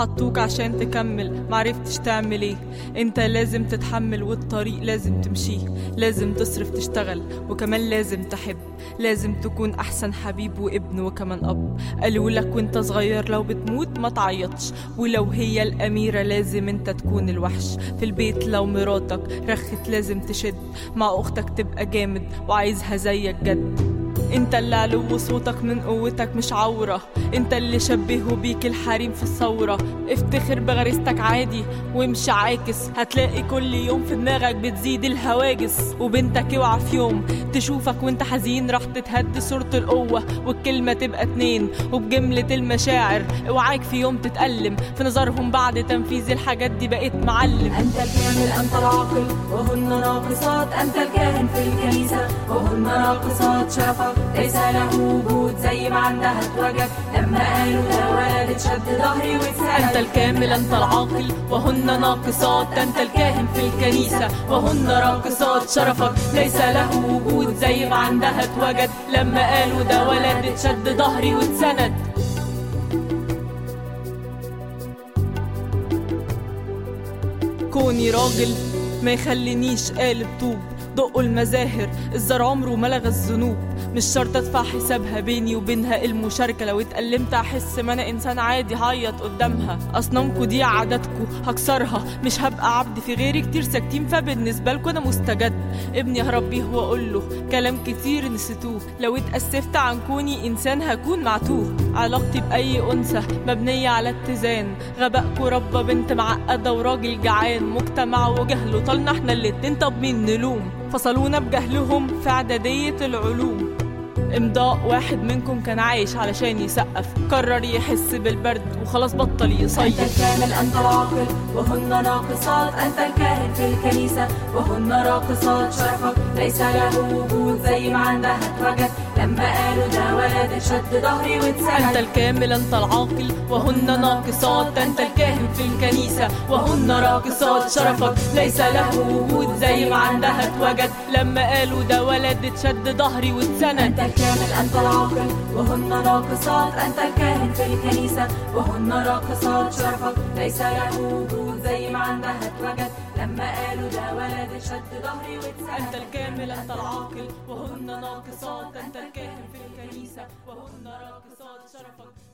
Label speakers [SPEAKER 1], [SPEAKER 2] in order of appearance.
[SPEAKER 1] حطوك عشان تكمل معرفتش تعمل ايه انت لازم تتحمل والطريق لازم تمشيه لازم تصرف تشتغل وكمان لازم تحب لازم تكون احسن حبيب وابن وكمان اب قالوا لك وانت صغير لو بتموت ما تعيطش ولو هي الاميره لازم انت تكون الوحش في البيت لو مراتك رخت لازم تشد مع اختك تبقى جامد وعايزها زيك جد انت اللي علو صوتك من قوتك مش عورة انت اللي شبهوا بيك الحريم في الثورة افتخر بغريزتك عادي وامشي عاكس هتلاقي كل يوم في دماغك بتزيد الهواجس وبنتك اوعى في يوم تشوفك وانت حزين راح تتهد صورة القوة والكلمة تبقى اتنين وبجملة المشاعر اوعاك في يوم تتألم في نظرهم بعد تنفيذ الحاجات دي بقيت معلم
[SPEAKER 2] أنت الكامل أنت العاقل وهن ناقصات أنت الكاهن في الكنيسة وهن راقصات شرفك ليس له وجود زي ما عندها اتوجد لما قالوا ده ولد اتشد ظهري
[SPEAKER 1] انت
[SPEAKER 2] واتسند
[SPEAKER 1] الكامل انت العاقل وهن ناقصات انت الكاهن في الكنيسة وهن راقصات شرفك ليس له وجود زي ما عندها اتوجد لما قالوا ده ولد اتشد ظهري واتسند كوني راجل ما يخلينيش قالب طوب دقوا المزاهر الزر عمره ما لغى الذنوب مش شرط ادفع حسابها بيني وبينها المشاركة لو اتألمت احس ما انا انسان عادي هعيط قدامها اصنامكوا دي عاداتكوا هكسرها مش هبقى عبد في غيري كتير ساكتين فبالنسبة لكوا انا مستجد ابني هربيه واقول له كلام كتير نسيتوه لو اتأسفت عن كوني انسان هكون معتوه علاقتي بأي أنثى مبنية على اتزان غبائكوا ربى بنت معقدة وراجل جعان مجتمع وجهله طالنا احنا الاتنين طب مين نلوم فصلونا بجهلهم في اعدادية العلوم امضاء واحد منكم كان عايش علشان يسقف قرر يحس بالبرد وخلاص بطل
[SPEAKER 2] أنت
[SPEAKER 1] يصيف
[SPEAKER 2] الكامل أنت العاقل وهن ناقصات أنت الكاهن في الكنيسة وهن راقصات شرفك ليس له وجود زي ما عندها اتوجد لما قالوا ده ولد اتشد ظهري
[SPEAKER 1] انت
[SPEAKER 2] واتسند
[SPEAKER 1] الكامل انت العاقل وهن ناقصات انت الكاهن في الكنيسة وهن راقصات شرفك ليس له وجود زي ما عندها اتوجد لما قالوا ده ولد اتشد ظهري واتسند
[SPEAKER 2] أنت الكامل أنت العاقل وهن ناقصات أنت الكاهن في الكنيسة وهن راقصات شرفك ليس له وجود زي ما عندها اتوجد لما قالوا ده ولد اتشد ظهري
[SPEAKER 1] انت
[SPEAKER 2] واتسند
[SPEAKER 1] الكامل انت العاقل وهن ناقصات انت الكاهن في الكنيسة وهن راقصات شرفك